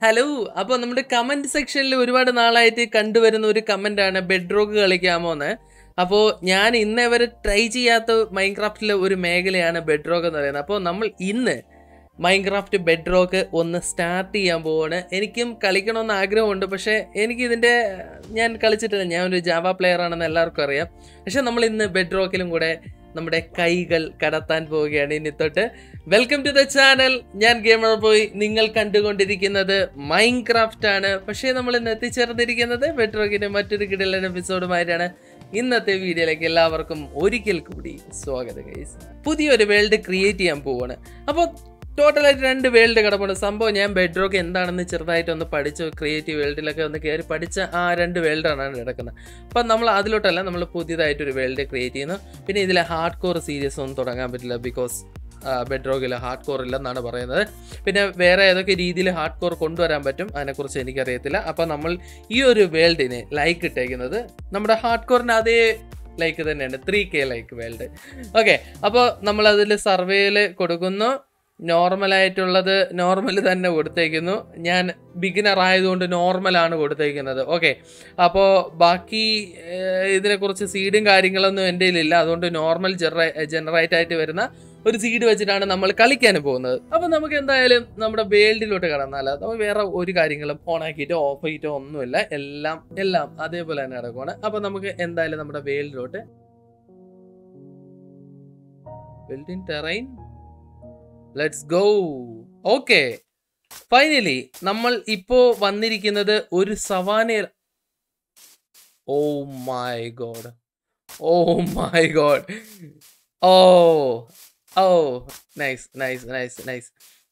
Hello അപ്പോൾ നമ്മുടെ comment സെക്ഷനിൽ ഒരുപാട് നാളായിട്ട് കണ്ടുവരുന്ന ഒരു കമന്റ് ആണ് ബെഡ്റോക്ക് കളിക്കാമോ എന്ന് അപ്പോൾ ഞാൻ ഇന്നേ വരെ ട്രൈ ചെയ്യാത്ത മൈൻക്രാഫ്റ്റിലെ ഒരു മേഖലയാണ് ബെഡ്റോക്ക് എന്ന് പറയുന്നത് അപ്പോൾ നമ്മൾ ഇന്ന് മൈൻക്രാഫ്റ്റ് ബെഡ്റോക്ക് ഒന്ന് സ്റ്റാർട്ട് ചെയ്യാൻ പോവാണ് എനിക്കും കളിക്കണമെന്ന് ആഗ്രഹമുണ്ട് പക്ഷേ എനിക്ക് ഇതിൻ്റെ ഞാൻ കളിച്ചിട്ടില്ല ഞാൻ ഒരു ജാവ പ്ലെയർ ആണെന്ന് എല്ലാവർക്കും അറിയാം പക്ഷെ നമ്മൾ ഇന്ന് ബെഡ്റോക്കിലും കൂടെ നമ്മുടെ കൈകൾ കടത്താൻ പോവുകയാണ് ഇനി തൊട്ട് വെൽക്കം ടു ദ ചാനൽ ഞാൻ ഗെയിമർ ബോയ് നിങ്ങൾ കണ്ടുകൊണ്ടിരിക്കുന്നത് മൈൻക്രാഫ്റ്റ് ആണ് പക്ഷേ നമ്മൾ ഇന്ന് എത്തിച്ചേർന്നിരിക്കുന്നത് ബെഡ്റോക്കിന്റെ മറ്റൊരു കിടലൻ എപ്പിസോഡുമായിട്ടാണ് ഇന്നത്തെ വീഡിയോയിലേക്ക് എല്ലാവർക്കും ഒരിക്കൽ കൂടി സ്വാഗതം ഗൈസ് പുതിയൊരു വേൾഡ് ക്രിയേറ്റ് ചെയ്യാൻ പോവാണ് അപ്പോൾ ടോട്ടലായിട്ട് രണ്ട് വേൾഡ് കിടപ്പുണ്ട് സംഭവം ഞാൻ ബെഡ്റോക്ക് എന്താണെന്ന് ചെറുതായിട്ട് ഒന്ന് പഠിച്ചു ക്രിയേറ്റീവ് വേൾഡിലൊക്കെ ഒന്ന് കയറി പഠിച്ച ആ രണ്ട് വേൾഡാണ് കിടക്കുന്നത് അപ്പം നമ്മൾ അതിലോട്ടല്ല നമ്മൾ പുതിയതായിട്ടൊരു വേൾഡ് ക്രിയേറ്റ് ചെയ്യുന്നു പിന്നെ ഇതിലെ ഹാർഡ് കോർ സീരീസ് ഒന്നും തുടങ്ങാൻ പറ്റില്ല ബിക്കോസ് ബെഡ്റോക്കിൽ ഹാർഡ് കോർ ഇല്ലെന്നാണ് പറയുന്നത് പിന്നെ വേറെ ഏതൊക്കെ രീതിയിൽ ഹാർഡ് കോർ കൊണ്ടുവരാൻ പറ്റും അതിനെക്കുറിച്ച് എനിക്കറിയത്തില്ല അപ്പോൾ നമ്മൾ ഈ ഒരു വേൾഡിന് ലൈക്ക് ഇട്ടേക്കുന്നത് നമ്മുടെ ഹാർഡ് കോറിൻ്റെ അതേ ലൈക്ക് തന്നെയാണ് three K like world okay അപ്പോൾ നമ്മൾ അതിൽ സർവേയിൽ കൊടുക്കുന്നു നോർമലായിട്ടുള്ളത് നോർമൽ തന്നെ കൊടുത്തേക്കുന്നു ഞാൻ ബിഗിനർ ആയതുകൊണ്ട് നോർമലാണ് കൊടുത്തേക്കുന്നത് ഓക്കെ അപ്പോൾ ബാക്കി ഏഹ്, ഇതിനെക്കുറിച്ച് സീഡും കാര്യങ്ങളൊന്നും എൻ്റെ കയ്യിലില്ല അതുകൊണ്ട് നോർമൽ ജനറേ ജനറേറ്റ് ആയിട്ട് വരുന്ന ഒരു സീഡ് വെച്ചിട്ടാണ് നമ്മൾ കളിക്കാൻ പോകുന്നത് അപ്പോൾ നമുക്ക് എന്തായാലും നമ്മുടെ വേൾഡിലോട്ട് കടന്നാൽ നമുക്ക് വേറെ ഒരു കാര്യങ്ങളും ഓൺ ആക്കിയിട്ടോ ഓഫ് ചെയ്തിട്ടോ ഒന്നുമില്ല എല്ലാം എല്ലാം അതേപോലെ തന്നെ നടക്കുവാണ് അപ്പോൾ നമുക്ക് എന്തായാലും നമ്മുടെ വേൾഡിലോട്ട് building terrain let's go okay finally നമ്മൾ ഇപ്പോ വന്നിരിക്കുന്നത് ഒരു സവാനയിൽ oh my god oh my god oh oh nice nice nice nice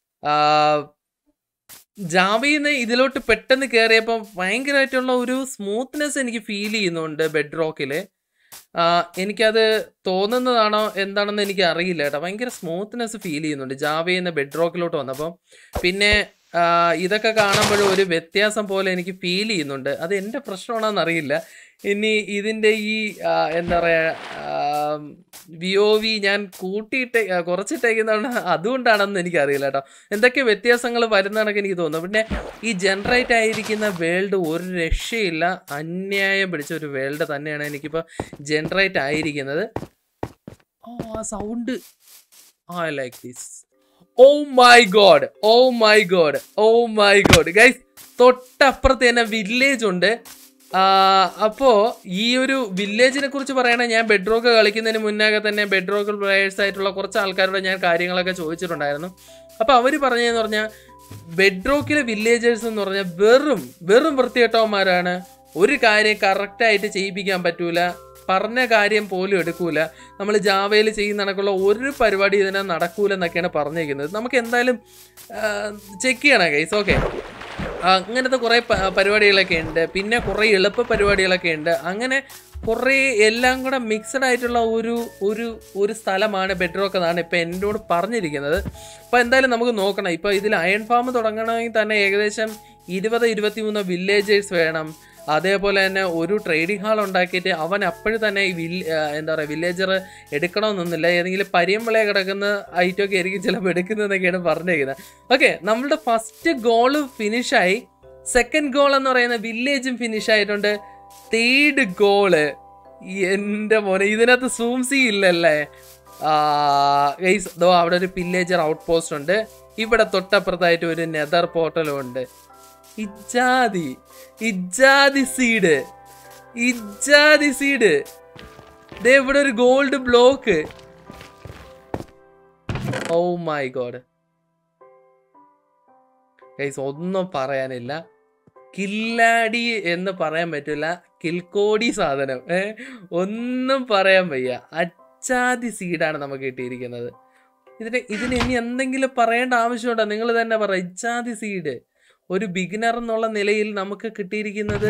ജാവയിന്ന് ഇതിലോട്ട് പെട്ടെന്ന് കയറിയപ്പോൾ ഭയങ്കരമായിട്ടുള്ള ഒരു സ്മൂത്ത്നെസ് എനിക്ക് ഫീൽ ചെയ്യുന്നുണ്ട് ബെഡ് റോക്കിൽ എനിക്കത് തോന്നുന്നതാണോ എന്താണെന്ന് എനിക്ക് അറിയില്ല കേട്ടോ ഭയങ്കര സ്മൂത്ത്നെസ് ഫീൽ ചെയ്യുന്നുണ്ട് ജാവയിൽ നിന്ന് ബെഡ് റോക്കിലോട്ട് വന്നപ്പോൾ പിന്നെ ആ, ഇതൊക്കെ കാണുമ്പോഴും ഒരു വ്യത്യാസം പോലെ എനിക്ക് ഫീൽ ചെയ്യുന്നുണ്ട് അത് എൻ്റെ പ്രശ്നമാണോന്ന് അറിയില്ല ഇനി ഇതിൻ്റെ ഈ ആ, എന്താ പറയുക വി ഒ വി ഞാൻ കൂട്ടിയിട്ടേ ആ, കുറച്ചിട്ടേക്കുന്നതാണ് അതുകൊണ്ടാണെന്ന് എനിക്കറിയില്ല കേട്ടോ എന്തൊക്കെ വ്യത്യാസങ്ങൾ വരുന്ന കണക്ക് എനിക്ക് തോന്നുന്നു പിന്നെ ഈ ജനറേറ്റ് ആയിരിക്കുന്ന വേൾഡ് ഒരു രക്ഷയില്ല അന്യായം പിടിച്ച ഒരു വേൾഡ് തന്നെയാണ് എനിക്കിപ്പോൾ ജനറേറ്റ് ആയിരിക്കുന്നത് oh ah sound I like this oh my god oh my god oh my god guys തൊട്ടപ്പുറത്ത് തന്നെ വില്ലേജ് ഉണ്ട് ആ, അപ്പോ ഈ ഒരു വില്ലേജിനെ കുറിച്ച് പറയണേ ഞാൻ ബെഡ്റോക്ക് കളിക്കുന്നതിന് മുന്നേ തന്നെ ബെഡ്റോക്ക് പ്ലേയേഴ്സ് ആയിട്ടുള്ള കുറച്ച് ആൾക്കാരോട് ഞാൻ കാര്യങ്ങളൊക്കെ ചോദിച്ചിട്ടുണ്ടായിരുന്നു അപ്പോൾ അവർ പറഞ്ഞതെന്ന് പറഞ്ഞാൽ ബെഡ്റോക്കിലെ വില്ലേജേഴ്സ് എന്ന് പറഞ്ഞാൽ വെറും വെറും വൃത്തികെട്ടവന്മാരാണ് ഒരു കാര്യം കറക്റ്റായിട്ട് ചെയ്യിപ്പിക്കാൻ പറ്റൂല പറഞ്ഞ കാര്യം പോലും എടുക്കൂല നമ്മൾ ജാവയിൽ ചെയ്യുന്ന കണക്കുള്ള ഒരു പരിപാടി ഇതിനെ നടക്കൂല എന്നൊക്കെയാണ് പറഞ്ഞിരിക്കുന്നത് നമുക്ക് എന്തായാലും ചെക്ക് ചെയ്യണം ഗൈസ് ഓക്കെ അങ്ങനത്തെ കുറേ പ- പരിപാടികളൊക്കെ ഉണ്ട് പിന്നെ കുറേ എളുപ്പ പരിപാടികളൊക്കെ ഉണ്ട് അങ്ങനെ കുറേ എല്ലാം കൂടെ മിക്സഡ് ആയിട്ടുള്ള ഒരു ഒരു ഒരു സ്ഥലമാണ് ബെഡ്റോക്ക് എന്നാണ് ഇപ്പം എന്നോട് പറഞ്ഞിരിക്കുന്നത് അപ്പോൾ എന്തായാലും നമുക്ക് നോക്കണം ഇപ്പോൾ ഇതിൽ അയൺ ഫാം തുടങ്ങണമെങ്കിൽ തന്നെ ഏകദേശം ഇരുപത് ഇരുപത്തിമൂന്ന് വില്ലേജേഴ്സ് വേണം അതേപോലെ തന്നെ ഒരു ട്രേഡിംഗ് ഹാൾ ഉണ്ടാക്കിയിട്ട് അവൻ അപ്പോഴും തന്നെ ഈ വിൽ ആ, എന്താ പറയുക വില്ലേജർ എടുക്കണമെന്നൊന്നുമില്ല ഏതെങ്കിലും പരിയമ്പളയെ കിടക്കുന്ന ഐറ്റമൊക്കെ ആയിരിക്കും ചിലപ്പോൾ എടുക്കുന്നതെന്നൊക്കെയാണ് പറഞ്ഞിരിക്കുന്നത് ഓക്കെ നമ്മളുടെ ഫസ്റ്റ് ഗോള് ഫിനിഷായി സെക്കൻഡ് ഗോൾ എന്ന് പറയുന്ന വില്ലേജും ഫിനിഷ് ആയിട്ടുണ്ട് തേർഡ് ഗോള് എൻ്റെ മോനെ ഇതിനകത്ത് സൂംസി ഇല്ലല്ലേ ഗൈസ് ദോ അവിടെ ഒരു വില്ലേജർ ഔട്ട് പോസ്റ്റ് ഉണ്ട് ഇവിടെ തൊട്ടപ്പുറത്തായിട്ട് ഒരു നെതർ പോർട്ടലും ഉണ്ട് ഇജാതി ഇജാതി സീഡ് ഇജാതി സീഡ് ദേ ഇവിടെ ഒരു gold block oh my god guys ഒന്നും പറയാനില്ല കില്ലാടി എന്ന് പറയാൻ പറ്റില്ല കിൽക്കോടി സാധനം ഏ ഒന്നും പറയാൻ വയ്യ അച്ചാതി സീഡാണ് നമുക്ക് കിട്ടിയിരിക്കുന്നത് ഇതിന് ഇതിന് ഇനി എന്തെങ്കിലും പറയേണ്ട ആവശ്യമുണ്ടോ നിങ്ങൾ തന്നെ പറ ഇച്ചാതി സീഡ് ഒരു ബിഗിനർ എന്നുള്ള നിലയിൽ നമുക്ക് കിട്ടിയിരിക്കുന്നത്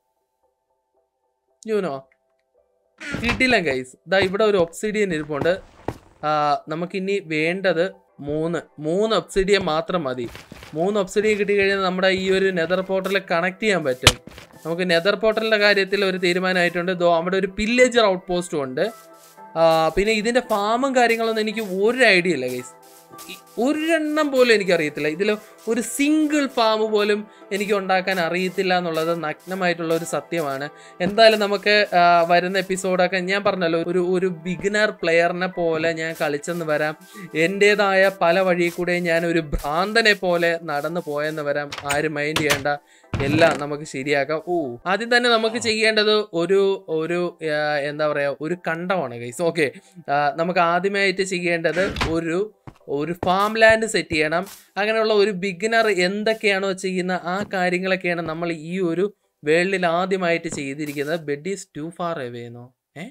യൂനോ കിട്ടില്ല ഗൈസ് ദാ ഇവിടെ ഒരു ഒബ്സിഡിയൻ ഇരിപ്പുണ്ട് ആ, നമുക്കിനി വേണ്ടത് മൂന്ന് മൂന്ന് ഒബ്സിഡിയൻ മാത്രം മതി മൂന്ന് ഒബ്സിഡിയൻ കിട്ടിക്കഴിഞ്ഞാൽ നമ്മുടെ ഈ ഒരു നെതർ പോർട്ടൽ കണക്ട് ചെയ്യാൻ പറ്റും നമുക്ക് നെതർ പോർട്ടലിൻ്റെ കാര്യത്തിൽ ഒരു തീരുമാനമായിട്ടുണ്ട് ദോ അവിടെ ഒരു പില്ലേജർ ഔട്ട് പോസ്റ്റും ഉണ്ട് ആ, പിന്നെ ഇതിൻ്റെ ഫാമും കാര്യങ്ങളൊന്നും എനിക്ക് ഒരു ഐഡിയ ഇല്ല ഗൈസ് ഈ ഒരെണ്ണം പോലും എനിക്കറിയത്തില്ല ഇതിൽ ഒരു സിംഗിൾ ഫാം പോലും എനിക്ക് ഉണ്ടാക്കാൻ അറിയത്തില്ല എന്നുള്ളത് നഗ്നമായിട്ടുള്ള ഒരു സത്യമാണ് എന്തായാലും നമുക്ക് ആ, വരുന്ന എപ്പിസോഡൊക്കെ ഞാൻ പറഞ്ഞല്ലോ ഒരു ഒരു ബിഗിനർ പ്ലെയറിനെ പോലെ ഞാൻ കളിച്ചെന്ന് വരാം എൻ്റെതായ പല വഴി കൂടെ ഞാൻ ഒരു ഭ്രാന്തനെ പോലെ നടന്നു പോയെന്ന് വരാം ആരും മൈൻഡ് ചെയ്യേണ്ട എല്ലാം നമുക്ക് ശരിയാക്കാം ഓ ആദ്യം തന്നെ നമുക്ക് ചെയ്യേണ്ടത് ഒരു ഒരു ആ, എന്താ പറയുക ഒരു കണ്ടമാണ് ഗൈസ് ഓക്കെ നമുക്ക് ആദ്യമായിട്ട് ചെയ്യേണ്ടത് ഒരു ഒരു ഫാം ലാൻഡ് സെറ്റ് ചെയ്യണം അങ്ങനെയുള്ള ഒരു ബിഗിനർ എന്തൊക്കെയാണോ ചെയ്യുന്ന ആ കാര്യങ്ങളൊക്കെയാണ് നമ്മൾ ഈ ഒരു വേൾഡിൽ ആദ്യമായിട്ട് ചെയ്തിരിക്കുന്നത് ബെഡ് ഈസ് ടു ഫാർ എവേന്നോ ഏ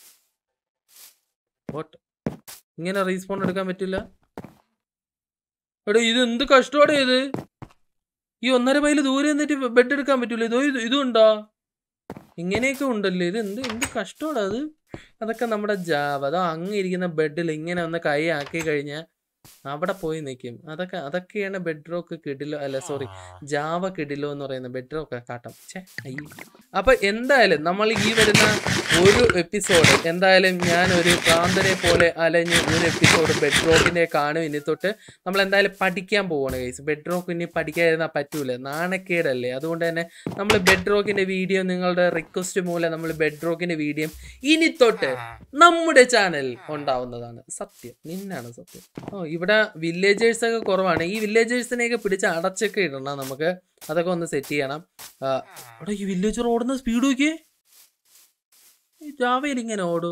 വാട്ട് ഇങ്ങനെ റീസ്പോണ്ട് എടുക്കാൻ പറ്റില്ല എടോ ഇത് എന്ത് കഷ്ടമാണ് ഇത് ഈ ഒന്നര മൈൽ ദൂരെ നിന്നിട്ട് ബെഡ് എടുക്കാൻ പറ്റൂല ഇതോ ഇത് ഇതുണ്ടോ ഇങ്ങനെയൊക്കെ ഉണ്ടല്ലേ ഇത് എന്ത് എന്ത് കഷ്ടമാണ് അത് അതൊക്കെ നമ്മുടെ ജാവ അതോ അങ്ങ് ഇരിക്കുന്ന ബെഡിൽ ഇങ്ങനെ ഒന്ന് കൈ ആക്കി കഴിഞ്ഞാൽ അവിടെ പോയി നിൽക്കും അതൊക്കെ അതൊക്കെയാണ് ബെഡ് റോക്ക് കിടിലോ അല്ല സോറി ജാവ കിടിലോ എന്ന് പറയുന്ന ബെഡ് റോക്ക് കാട്ടം ഛേ അയ്യോ അപ്പൊ എന്തായാലും നമ്മൾ ഈ വരുന്ന ഒരു എപ്പിസോഡ് എന്തായാലും ഞാൻ ഒരു ഭ്രാന്തനെ പോലെ അലഞ്ഞ് ഒരു എപ്പിസോഡ് ബെഡ് റോക്കിന്റെ കാണും ഇനി തൊട്ട് നമ്മൾ എന്തായാലും പഠിക്കാൻ പോവാണ് കേസ് ബെഡ് റോക്ക് ഇനി പഠിക്കാതിരുന്നാൽ പറ്റൂല നാണക്കേടല്ലേ അതുകൊണ്ട് തന്നെ നമ്മൾ ബെഡ് റോക്കിന്റെ വീഡിയോ നിങ്ങളുടെ റിക്വസ്റ്റ് മൂലം നമ്മൾ ബെഡ് റോക്കിന്റെ വീഡിയോ ഇനി തൊട്ട് നമ്മുടെ ചാനൽ ഉണ്ടാവുന്നതാണ് സത്യം നിന്നാണ് സത്യം ഓ ഇവിടെ വില്ലേജേഴ്സ് ഒക്കെ കുറവാണ് ഈ വില്ലേജേഴ്സിനെയൊക്കെ പിടിച്ച് അടച്ചൊക്കെ ഇടണം നമുക്ക് അതൊക്കെ ഒന്ന് സെറ്റ് ചെയ്യണം ആ, എടാ ഈ വില്ലേജർ ഓടുന്ന സ്പീഡ് നോക്കിയേ ഈ ജാവയിൽ ഇങ്ങനെ ഓടൂ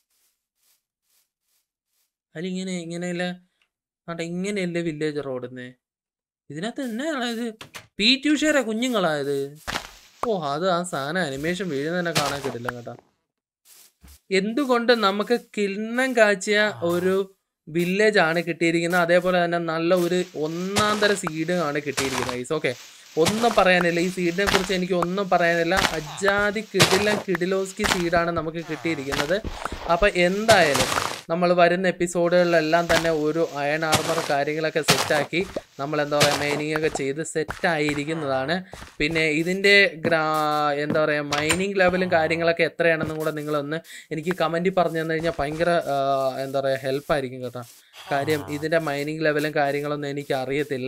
അതിലിങ്ങനെ ഇങ്ങനെയല്ല ആട്ടെ ഇങ്ങനെയല്ലേ വില്ലേജർ ഓടുന്നേ ഇതിനകത്ത് എന്നാണ് ഇത് പി ട്യൂഷേരെ കുഞ്ഞുങ്ങളായത് ഓ അത് ആ സാധനം അനിമേഷൻ വീഴുന്നതന്നെ കാണാൻ കിട്ടില്ല കേട്ടോ എന്തുകൊണ്ട് നമുക്ക് കിണ്ണം കാച്ചിയ ഒരു വില്ലേജ് ആണ് കിട്ടിയിരിക്കുന്നത് അതേപോലെ തന്നെ നല്ല ഒരു ഒന്നാം തര സീഡ് ആണ് കിട്ടിയിരിക്കുന്നത് ഐസ് ഓക്കെ ഒന്നും പറയാനില്ല ഈ സീഡിനെ കുറിച്ച് എനിക്ക് ഒന്നും പറയാനില്ല അജാതി കിടില കിഡിലോസ്കി സീഡാണ് നമുക്ക് കിട്ടിയിരിക്കുന്നത് അപ്പോൾ എന്തായാലും നമ്മൾ വരുന്ന എപ്പിസോഡുകളിലെല്ലാം തന്നെ ഒരു അയൺ ആർമർ കാര്യങ്ങളൊക്കെ സെറ്റാക്കി നമ്മൾ എന്താ പറയുക മൈനിങ് ഒക്കെ ചെയ്ത് സെറ്റായിരിക്കുന്നതാണ് പിന്നെ ഇതിൻ്റെ ഗ്രാ എന്താ പറയുക മൈനിങ് ലെവലും കാര്യങ്ങളൊക്കെ എത്രയാണെന്നും കൂടെ നിങ്ങളൊന്ന് എനിക്ക് കമൻറ്റിൽ പറഞ്ഞു തന്നു കഴിഞ്ഞാൽ ഭയങ്കര ആ, എന്താ പറയുക ഹെൽപ്പായിരിക്കും കേട്ടോ കാര്യം ഇതിൻ്റെ മൈനിങ് ലെവലും കാര്യങ്ങളൊന്നും എനിക്ക് അറിയത്തില്ല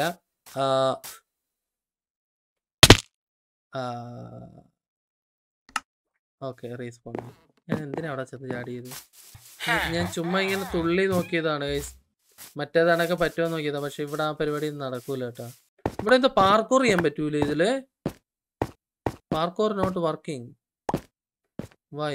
ഓക്കെ റീസ്പോൺ ഞാൻ എന്തിനാ അവിടെ ചെന്ന് ചാടിയത് ഞാൻ- ഞാൻ ചുമ്മാ ഇങ്ങനെ തുള്ളി നോക്കിയതാണ് guys. മറ്റേതാണൊക്കെ പറ്റുമോ നോക്കിയതാ പക്ഷെ ഇവിടെ ആ പരിപാടി ഒന്നും നടക്കൂല കേട്ടോ ഇവിടെ എന്താ പാർക്കോർ ചെയ്യാൻ പറ്റൂല ഇതില് parkour not working why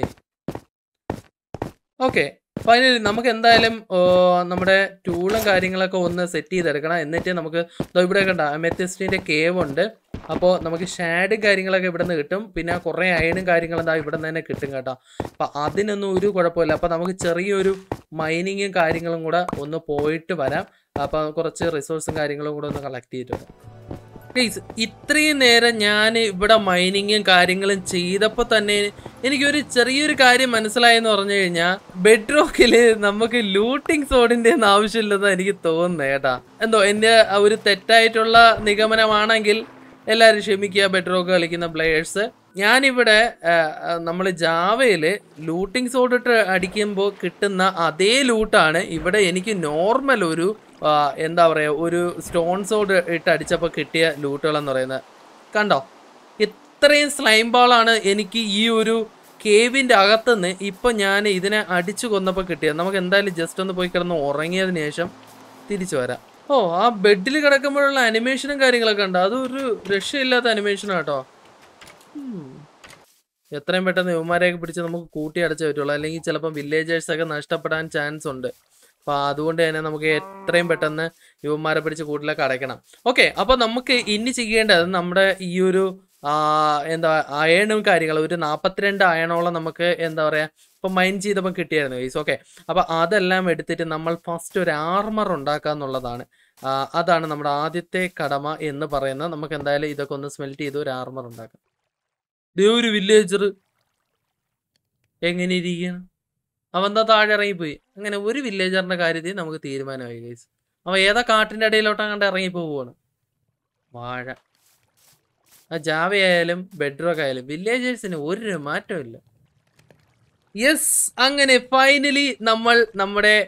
okay finally നമുക്ക് എന്തായാലും ഓ, നമ്മുടെ ടൂളും കാര്യങ്ങളൊക്കെ ഒന്ന് സെറ്റ് ചെയ്തെടുക്കണം എന്നിട്ട് നമുക്ക് ദാ ഇവിടെ കണ്ട അമെത്തിസ്റ്റിന്റെ കേവ് ഉണ്ട് അപ്പോൾ നമുക്ക് ഷാഡും കാര്യങ്ങളൊക്കെ ഇവിടെ നിന്ന് കിട്ടും പിന്നെ കുറേ അയണും കാര്യങ്ങളും എന്താ ഇവിടെ നിന്ന് തന്നെ കിട്ടും കേട്ടോ അപ്പം അതിനൊന്നും ഒരു കുഴപ്പമില്ല അപ്പം നമുക്ക് ചെറിയൊരു മൈനിങ്ങും കാര്യങ്ങളും കൂടെ ഒന്ന് പോയിട്ട് വരാം അപ്പം കുറച്ച് റിസോഴ്സും കാര്യങ്ങളും കൂടെ ഒന്ന് കളക്ട് ചെയ്തിട്ട് വരാം Guys, ഇത്രയും നേരം ഞാൻ ഇവിടെ മൈനിങ്ങും കാര്യങ്ങളും ചെയ്തപ്പോൾ തന്നെ എനിക്കൊരു ചെറിയൊരു കാര്യം മനസ്സിലായെന്ന് പറഞ്ഞു കഴിഞ്ഞാൽ ബെഡ് റോക്കിൽ നമുക്ക് ലൂട്ടിംഗ് സോഡിന്റെ ഒന്നും ആവശ്യമില്ലെന്ന് എനിക്ക് തോന്നുന്നത് കേട്ടാ എന്തോ എൻ്റെ ആ ഒരു തെറ്റായിട്ടുള്ള നിഗമനമാണെങ്കിൽ എല്ലാവരും ക്ഷമിക്കുക ബെഡ് റോക്ക് കളിക്കുന്ന പ്ലേയേഴ്സ് ഞാനിവിടെ നമ്മൾ ജാവയിൽ ലൂട്ടിംഗ് സോഡ് ഇട്ട് അടിക്കുമ്പോൾ കിട്ടുന്ന അതേ ലൂട്ടാണ് ഇവിടെ എനിക്ക് നോർമൽ ഒരു ആ, എന്താ പറയുക ഒരു സ്റ്റോൺ സോഡ് ഇട്ട് അടിച്ചപ്പോൾ കിട്ടിയ ലൂട്ടുകൾ എന്ന് പറയുന്നത് കണ്ടോ ഇത്രയും സ്ലൈം ബോളാണ് എനിക്ക് ഈ ഒരു കേവിൻ്റെ അകത്തുനിന്ന് ഇപ്പം ഞാൻ ഇതിനെ അടിച്ചു കൊന്നപ്പോൾ കിട്ടിയത് നമുക്ക് എന്തായാലും ജസ്റ്റ് ഒന്ന് പോയി കിടന്ന് ഉറങ്ങിയതിന് ശേഷം തിരിച്ചു വരാം ഓ ആ ബെഡിൽ കിടക്കുമ്പോഴുള്ള അനിമേഷനും കാര്യങ്ങളൊക്കെ ഉണ്ട് അതൊരു രക്ഷയില്ലാത്ത അനിമേഷനാണ് കേട്ടോ എത്രയും പെട്ടെന്ന് യുവമാരെയൊക്കെ പിടിച്ച് നമുക്ക് കൂട്ടി അടച്ചേ പറ്റുള്ളൂ അല്ലെങ്കിൽ ചിലപ്പം വില്ലേജേഴ്സ് ഒക്കെ നഷ്ടപ്പെടാൻ ചാൻസ് ഉണ്ട് അപ്പോൾ അതുകൊണ്ട് തന്നെ നമുക്ക് എത്രയും പെട്ടെന്ന് യുവമാരെ പിടിച്ച് കൂട്ടിലൊക്കെ അടയ്ക്കണം ഓക്കെ അപ്പോൾ നമുക്ക് ഇനി ചെയ്യേണ്ടത് നമ്മുടെ ഈ ഒരു ആ, എന്താ അയണും കാര്യങ്ങളും ഒരു നാൽപ്പത്തിരണ്ട് അയണോളം നമുക്ക് എന്താ പറയുക ഇപ്പം മൈൻ ചെയ്തപ്പോൾ കിട്ടിയായിരുന്നു ഗൈസ് ഓക്കെ അപ്പോൾ അതെല്ലാം എടുത്തിട്ട് നമ്മൾ ഫസ്റ്റ് ഒരു ആർമർ ഉണ്ടാക്കുക എന്നുള്ളതാണ് ആ, അതാണ് നമ്മുടെ ആദ്യത്തെ കടമ എന്ന് പറയുന്നത് നമുക്ക് എന്തായാലും ഇതൊക്കെ ഒന്ന് സ്മെൽറ്റ് ചെയ്ത് ഒരു ആർമർ ഉണ്ടാക്കാം ദേ ഒരു വില്ലേജർ എങ്ങനെ ഇരിക്കണം അവൻ എന്താ താഴെ ഇറങ്ങിപ്പോയി അങ്ങനെ ഒരു വില്ലേജറിന്റെ കാര്യത്തിൽ നമുക്ക് തീരുമാനമായി ഗൈസ് അവൻ ഏതാ കാട്ടിന്റെ ഇടയിലോട്ട് അങ്ങോട്ട് ഇറങ്ങിപ്പോവാണ് വാഴ ആ ജാവ ആയാലും ബെഡ്റോക്ക് ആയാലും വില്ലേജേഴ്സിന് ഒരു മാറ്റമില്ല യെസ് അങ്ങനെ ഫൈനലി നമ്മൾ നമ്മുടെ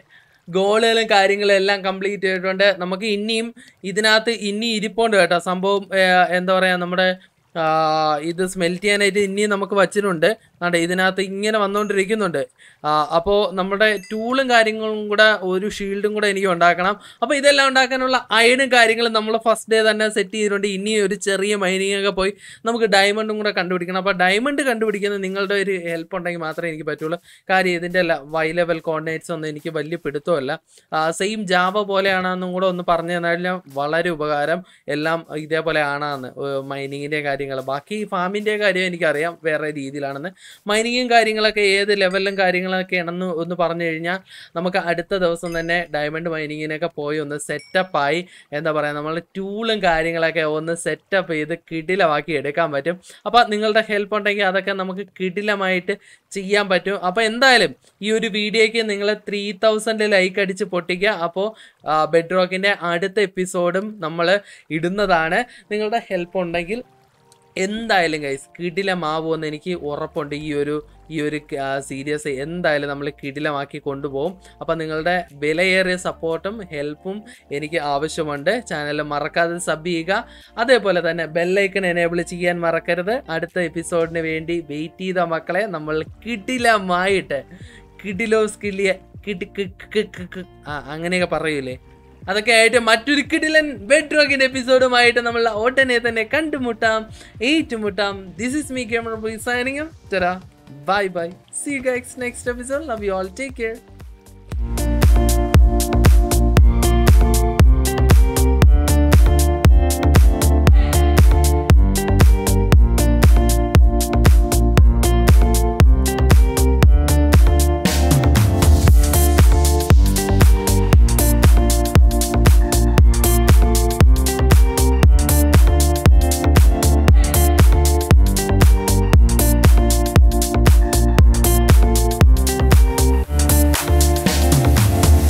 ഗോളുകളും കാര്യങ്ങളും എല്ലാം കംപ്ലീറ്റ് ചെയ്തിട്ടുണ്ട് നമുക്ക് ഇനിയും ഇതിനകത്ത് ഇനി ഇരിപ്പുണ്ട് കേട്ടോ സംഭവം ഏഹ്, എന്താ പറയുക നമ്മുടെ ആ, ഇത് സ്മെൽറ്റ് ചെയ്യാനായിട്ട് ഇനിയും നമുക്ക് വച്ചിട്ടുണ്ട് അതെ ഇതിനകത്ത് ഇങ്ങനെ വന്നുകൊണ്ടിരിക്കുന്നുണ്ട് അപ്പോൾ നമ്മുടെ ടൂളും കാര്യങ്ങളും കൂടെ ഒരു ഷീൽഡും കൂടെ എനിക്ക് ഉണ്ടാക്കണം അപ്പോൾ ഇതെല്ലാം ഉണ്ടാക്കാനുള്ള അയണും കാര്യങ്ങളും നമ്മൾ ഫസ്റ്റ് ഡേ തന്നെ സെറ്റ് ചെയ്തിട്ടുണ്ട് ഇനി ഒരു ചെറിയ മൈനിങ് ഒക്കെ പോയി നമുക്ക് ഡയമണ്ടും കൂടെ കണ്ടുപിടിക്കണം അപ്പോൾ ഡയമണ്ട് കണ്ടുപിടിക്കുന്നത് നിങ്ങളുടെ ഒരു ഹെൽപ്പ് ഉണ്ടെങ്കിൽ മാത്രമേ എനിക്ക് പറ്റുള്ളൂ കാര്യം ഇതിൻ്റെ വൈ ലെവൽ കോർഡിനേറ്റ്സ് ഒന്നും എനിക്ക് വലിയ പിടുത്തമല്ല സെയിം ജാവ പോലെയാണെന്നും കൂടെ ഒന്ന് പറഞ്ഞു തന്നാൽ വളരെ ഉപകാരം എല്ലാം ഇതേപോലെ ആണെന്ന് മൈനിങ്ങിൻ്റെ കാര്യങ്ങൾ ബാക്കി ഫാമിൻ്റെ കാര്യം എനിക്കറിയാം വേറെ രീതിയിലാണെന്ന് മൈനിങ്ങും കാര്യങ്ങളൊക്കെ ഏത് ലെവലിലും കാര്യങ്ങളൊക്കെ ആണെന്ന് ഒന്ന് പറഞ്ഞു കഴിഞ്ഞാൽ നമുക്ക് അടുത്ത ദിവസം തന്നെ ഡയമണ്ട് മൈനിങ്ങിനൊക്കെ പോയി ഒന്ന് സെറ്റപ്പായി എന്താ പറയുക നമ്മൾ ടൂളും കാര്യങ്ങളൊക്കെ ഒന്ന് സെറ്റപ്പ് ചെയ്ത് കിടിലമാക്കി എടുക്കാൻ പറ്റും അപ്പോൾ നിങ്ങളുടെ ഹെൽപ്പ് ഉണ്ടെങ്കിൽ അതൊക്കെ നമുക്ക് കിടിലമായിട്ട് ചെയ്യാൻ പറ്റും അപ്പോൾ എന്തായാലും ഈ ഒരു വീഡിയോയ്ക്ക് നിങ്ങൾ ത്രീ തൗസൻഡ് ലൈക്ക് അടിച്ച് പൊട്ടിക്കുക അപ്പോൾ ബെഡ് റോക്കിൻ്റെ അടുത്ത എപ്പിസോഡും നമ്മൾ ഇടുന്നതാണ് നിങ്ങളുടെ ഹെൽപ്പ് ഉണ്ടെങ്കിൽ എന്തായാലും ഗൈസ് കിടിലമാവുമെന്ന് എനിക്ക് ഉറപ്പുണ്ട് ഈ ഒരു ഈ ഒരു സീരിയസ് എന്തായാലും നമ്മൾ കിടിലമാക്കി കൊണ്ടുപോകും അപ്പം നിങ്ങളുടെ വിലയേറിയ സപ്പോർട്ടും ഹെൽപ്പും എനിക്ക് ആവശ്യമുണ്ട് ചാനൽ മറക്കാതെ സബ് ചെയ്യുക അതേപോലെ തന്നെ ബെല്ലൈക്കൺ എനേബിൾ ചെയ്യാൻ മറക്കരുത് അടുത്ത എപ്പിസോഡിന് വേണ്ടി വെയിറ്റ് ചെയ്ത മക്കളെ നമ്മൾ കിടിലമായിട്ട് കിടിലോ സ്കില്ലിയ കിടി കി- കി- കി- കി- ആ അങ്ങനെയൊക്കെ പറയൂലേ അതൊക്കെ ആയിട്ട് മറ്റൊരു കിടിലൻ ബെഡ് റോക്കിന്റെ എപ്പിസോഡുമായിട്ട് നമ്മൾ ഉടനെ തന്നെ കണ്ടുമുട്ടാം ഏറ്റുമുട്ടാം this is me camera boy signing bye bye see guys next episode love you all take care